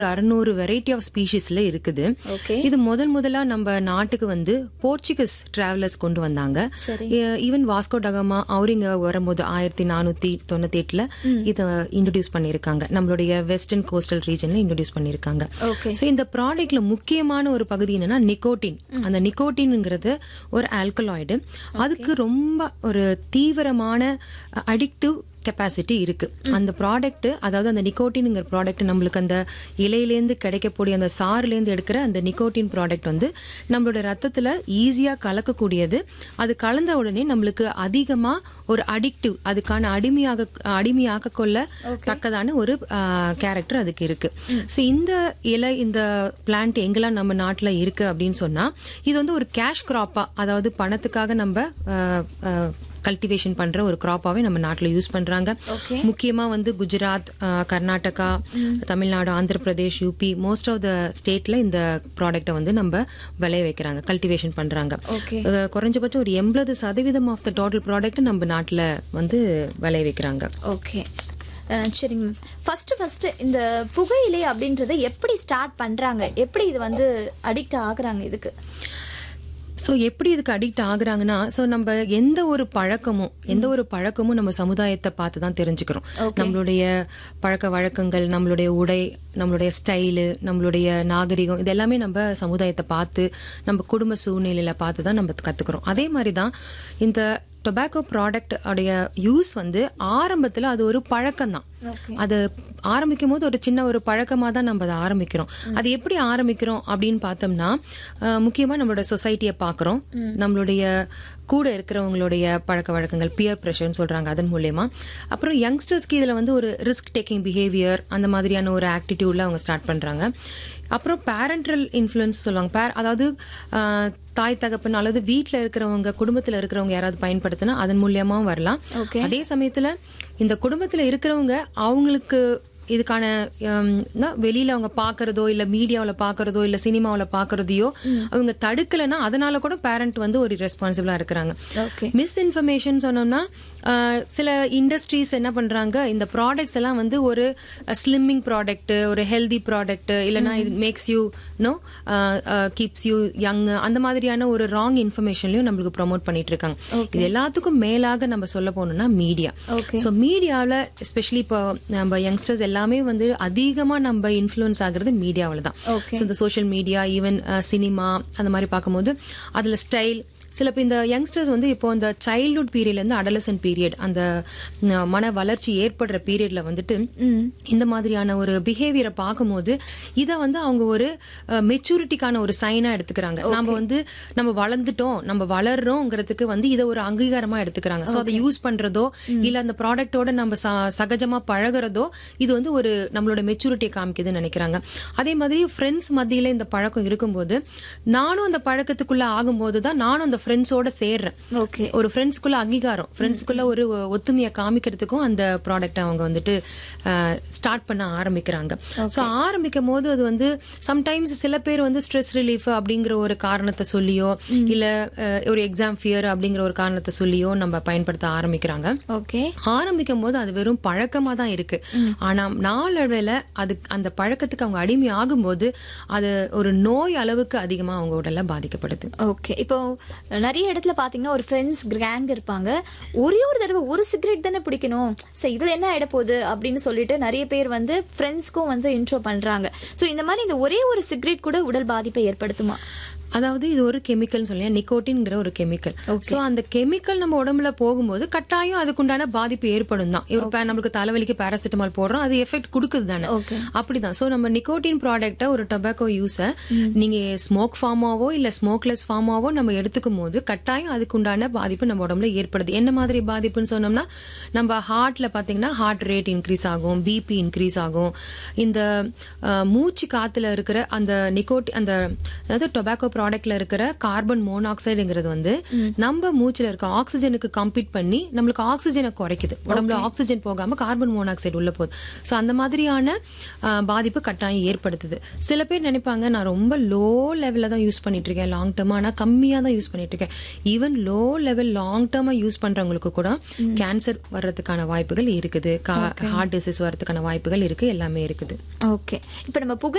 அறுநூறு variety of ஸ்பீஷிஸ்ல இருக்குது okay இது முதல் முதலா நம்ம நாட்டுக்கு வந்து போர்ச்சுகீஸ் டிராவலர்ஸ் கொண்டு வந்தாங்க சரி ஈவன் வாஸ்கோ டகமா அவரிங்க வரும்போது ஆயிரத்தி நானூத்தி தொண்ணூத்தி எட்டுல இதை இன்ட்ரடியூஸ் பண்ணிருக்காங்க நம்மளுடைய வெஸ்டர்ன் கோஸ்டல் ரீஜன்ல இன்ட்ரடியூஸ் பண்ணிருக்காங்க ஓகே ஸோ இந்த ப்ராடக்ட்ல முக்கியமான ஒரு பகுதி என்னன்னா நிக்கோட்டின் அந்த நிக்கோட்டின்ங்கிறது ஒரு ஆல்கலாய்டு அதுக்கு ரொம்ப ஒரு தீவிரமான அடிக்டிவ் கெப்பாசிட்டி இருக்கு அந்த ப்ராடக்ட் அதாவது அந்த நிக்கோட்டின்ங்கிற ப்ராடக்ட் நம்மளுக்கு அந்த இலையிலேருந்து கிடைக்கக்கூடிய அந்த சாறுலேருந்து எடுக்கிற அந்த நிக்கோட்டின் ப்ராடக்ட் வந்து நம்மளோட ரத்தத்துல ஈஸியா கலக்கக்கூடியது அது கலந்த உடனே நம்மளுக்கு அதிகமா ஒரு அடிக்டிவ் அதுக்கான அடிமையாக அடிமையாக கொள்ள தக்கதான ஒரு கேரக்டர் அதுக்கு இருக்கு ஸோ இந்த இலை இந்த பிளான்ட் எங்கெல்லாம் நம்ம நாட்டில் இருக்கு அப்படின்னு சொன்னா இது வந்து ஒரு கேஷ் கிராப்பா அதாவது பணத்துக்காக நம்ம கல்டிவேஷன் பண்ற ஒரு கிராப்பாவே நம்ம நாட்டில் யூஸ் பண்றாங்க ஓகே முக்கியமா வந்து Gujarat uh, Karnataka Tamil Nadu Andhra Pradesh UP most of the ஸ்டேட்ல இந்த ப்ராடக்ட்டை வந்து நம்ம விளைய வைக்கிறாங்க கல்டிவேஷன் பண்றாங்க ஓகே அஹ், குறைஞ்சபட்சம் ஒரு எண்பது சதவீதம் ஆஃப் த டோட்டல் ப்ராடக்ட் நம்ம நாட்டில் வந்து விளைய வைக்கிறாங்க ஓகே அஹ், சரிங்க மேம் ஃபர்ஸ்ட் ஃபர்ஸ்ட் இந்த புகையிலை அப்படின்றத எப்படி ஸ்டார்ட் பண்றாங்க எப்படி இது வந்து அடிக்ட் ஆகுறாங்க இதுக்கு ஸோ எப்படி இதுக்கு அடிக்ட் ஆகுறாங்கன்னா ஸோ நம்ம எந்த ஒரு பழக்கமும் எந்த ஒரு பழக்கமும் நம்ம சமுதாயத்தை பார்த்து தான் தெரிஞ்சுக்கிறோம் நம்மளுடைய பழக்க வழக்கங்கள் நம்மளுடைய உடை நம்மளுடைய ஸ்டைலு நம்மளுடைய நாகரிகம் இது எல்லாமே நம்ம சமுதாயத்தை பார்த்து நம்ம குடும்ப சூழ்நிலையில பார்த்து தான் நம்ம கத்துக்கிறோம் அதே மாதிரி தான் இந்த டொபாக்கோ ப்ராடக்ட் உடைய யூஸ் வந்து ஆரம்பத்துல அது ஒரு பழக்கம் தான் ஓகே அது ஆரம்பிக்கும் போது ஒரு சின்ன ஒரு பழக்கமா தான் நம்ம அதை ஆரம்பிக்கிறோம் அது எப்படி ஆரம்பிக்கிறோம் அப்படின்னு பார்த்தோம்னா அஹ், முக்கியமா நம்மளோட சொசைட்டியை பார்க்குறோம் நம்மளுடைய கூட இருக்கிறவங்களுடைய பழக்க வழக்கங்கள் பியர் ப்ரெஷர்னு சொல்றாங்க அதன் மூலயமா அப்புறம் யங்ஸ்டர்ஸ்க்கு இதுல வந்து ஒரு ரிஸ்க் டேக்கிங் பிஹேவியர் அந்த மாதிரியான ஒரு ஆக்டிடியூட்ல அவங்க ஸ்டார்ட் பண்றாங்க அப்புறம் பேரண்டல் இன்ஃப்ளூயன்ஸ் சொல்லுவாங்க பேர் அதாவது அஹ், தாய் தகப்பன் அல்லது வீட்டில் இருக்கிறவங்க குடும்பத்தில் இருக்கிறவங்க யாராவது பயன்படுத்தினா அதன் மூலியமாவும் வரலாம் ஓகே அதே சமயத்துல இந்த குடும்பத்துல இருக்கிறவங்க அவங்களுக்கு இதுக்கான ஹம், ந- வெளியில அவங்க பாக்குறதோ இல்ல மீடியாவுல பாக்குறதோ இல்ல சினிமாவுல பாக்குறதையோ அவங்க தடுக்கலைன்னா அதனால கூட பேரண்ட் வந்து ஒரு ரெஸ்பான்சிபிளா இருக்கிறாங்க ஓகே மிஸ் இன்ஃபர்மேஷன் சொன்னோம்னா ஆஹ், சில இண்டஸ்ட்ரீஸ் என்ன பண்றாங்க இந்த ப்ராடக்ட்ஸ் எல்லாம் வந்து ஒரு ஸ்லிம்மிங் ப்ராடக்ட் ஒரு ஹெல்தி ப்ராடக்ட் இல்லைன்னா இது makes you know keeps you young அந்த மாதிரியான ஒரு ராங் இன்ஃபர்மேஷன்லயும் நம்மளுக்கு ப்ரோமோட் பண்ணிட்டு இருக்காங்க இது எல்லாத்துக்கும் மேலாக நம்ம சொல்ல போனோம்னா மீடியா ஓகே ஸோ மீடியாவில் எஸ்பெஷலி இப்போ நம்ம யங்ஸ்டர்ஸ் எல்லாமே வந்து அதிகமா நம்ம இன்ஃப்ளூயன்ஸ் ஆகுறது மீடியாவில் தான் ஓகே ஸோ இந்த சோஷியல் மீடியா ஈவன் சினிமா அந்த மாதிரி பார்க்கும்போது அதுல ஸ்டைல் சில இப்போ இந்த யங்ஸ்டர்ஸ் வந்து இப்போ இந்த சைல்ட்ஹுட் பீரியட்லேருந்து அடலசன் பீரியட் அந்த ம், மன வளர்ச்சி ஏற்படுற பீரியட்ல வந்துட்டு ம் இந்த மாதிரியான ஒரு பிஹேவியரை பார்க்கும்போது இதை வந்து அவங்க ஒரு மெச்சூரிட்டிக்கான ஒரு சைனா எடுத்துக்கிறாங்க நம்ம வந்து நம்ம வளர்ந்துட்டோம் நம்ம வளர்றோங்கிறதுக்கு வந்து இதை ஒரு அங்கீகாரமா எடுத்துக்கிறாங்க ஸோ அதை யூஸ் பண்றதோ இல்ல அந்த ப்ராடக்ட்டோட நம்ம ச- சகஜமா பழகுறதோ இது வந்து ஒரு நம்மளோட மெச்சூரிட்டியை காமிக்குதுன்னு நினைக்கிறாங்க அதே மாதிரி ஃப்ரெண்ட்ஸ் மத்தியில இந்த பழக்கம் இருக்கும்போது நானும் அந்த பழக்கத்துக்குள்ள ஆகும்போது தான் நானும் அந்த ஃப்ரெண்ட்ஸோட சேர்றேன் ஓகே ஒரு ஃப்ரெண்ட்ஸ்குள்ள அங்கீகாரம் ஃப்ரெண்ட்ஸ்குள்ள ஒரு ஒத்துமையை காமிக்கிறதுக்கும் அந்த ப்ராடக்ட்டை அவங்க வந்துட்டு ஸ்டார்ட் பண்ண ஆரம்பிக்கிறாங்க ஸோ ஆரம்பிக்கும் போது அது வந்து சம்டைம்ஸ் சில பேர் வந்து ஸ்ட்ரெஸ் ரிலீஃப் அப்படிங்கிற ஒரு காரணத்தை சொல்லியோ இல்ல அஹ், ஒரு எக்ஸாம் ஃபியர் அப்படிங்கிற ஒரு காரணத்தை சொல்லியோ நம்ம பயன்படுத்த ஆரம்பிக்கிறாங்க ஓகே ஆரம்பிக்கும் போது அது வெறும் பழக்கமா தான் இருக்கு ஆனா நாளடைவில் அது அந்த பழக்கத்துக்கு அவங்க அடிமை ஆகும்போது அது ஒரு நோய் அளவுக்கு அதிகமா அவங்க உடல்ல பாதிக்கப்படுது ஓகே இப்போ நிறைய இடத்துல பாத்தீங்கன்னா ஒரு ஃப்ரெண்ட்ஸ் கேங் இருப்பாங்க ஒரே ஒரு தடவை ஒரு சிகரெட் தானே பிடிக்கணும் சரி இதுல என்ன ஆயிட போகுது அப்படின்னு சொல்லிட்டு நிறைய பேர் வந்து ஃப்ரெண்ட்ஸ்க்கும் வந்து இன்ட்ரோ பண்றாங்க சோ இந்த மாதிரி இந்த ஒரே ஒரு சிகரெட் கூட உடல் பாதிப்பை ஏற்படுத்துமா அதாவது இது ஒரு கெமிக்கல் சொல்லி நிக்கோட்டின்ங்கிற ஒரு கெமிக்கல் சோ அந்த கெமிக்கல் நம்ம உடம்புல போகும்போது கட்டாயம் அதுக்குண்டான பாதிப்பு ஏற்படும் தான் ஒரு பே- நம்மளுக்கு தலைவலிக்கு பேராசிட்டமால் போடுறோம் அது எஃபெக்ட் கொடுக்குது தானே ஓகே அப்படிதான் சோ நம்ம நிக்கோட்டின் ப்ராடக்ட்டை ஒரு டொபாக்கோ யூஸ நீங்க ஸ்மோக் ஃபார்மாவோ இல்ல ஸ்மோக்லெஸ் ஃபார்மாவோ நம்ம எடுத்துக்கும் போது கட்டாயம் அதுக்குண்டான பாதிப்பு நம்ம உடம்புல ஏற்படுது என்ன மாதிரி பாதிப்புன்னு சொன்னோம்னா நம்ம ஹார்ட்ல பாத்தீங்கன்னா ஹார்ட் ரேட் இன்க்ரீஸ் ஆகும் பிபி இன்க்ரீஸ் ஆகும் இந்த அஹ், மூச்சு காத்துல இருக்கிற அந்த நிக்கோட்டி அந்த அதாவது டொபாக்கோ ப்ராடக்ட்ல இருக்கிற கார்பன் மோனாக்சைடுங்கிறது வந்து நம்ம மூச்சுல இருக்க ஆக்சிஜனுக்கு கம்பீட் பண்ணி நம்மளுக்கு ஆக்சிஜனை குறைக்குது உடம்புல ஆக்சிஜன் போகாம கார்பன் மோனாக்சைடு உள்ள போகுது ஸோ அந்த மாதிரியான ஆஹ், பாதிப்பு கட்டாயம் ஏற்படுத்துது சில பேர் நினைப்பாங்க நான் ரொம்ப லோ லெவலில் தான் யூஸ் பண்ணிட்டு இருக்கேன் லாங் டேர்மா ஆனால் கம்மியாக தான் யூஸ் பண்ணிட்டு இருக்கேன் ஈவன் லோ லெவல் லாங் டேர்மா யூஸ் பண்றவங்களுக்கு கூட கேன்சர் வர்றதுக்கான வாய்ப்புகள் இருக்குது ஹார்ட் டிசீஸ் வர்றதுக்கான வாய்ப்புகள் இருக்கு எல்லாமே இருக்குது ஓகே இப்போ நம்ம புகை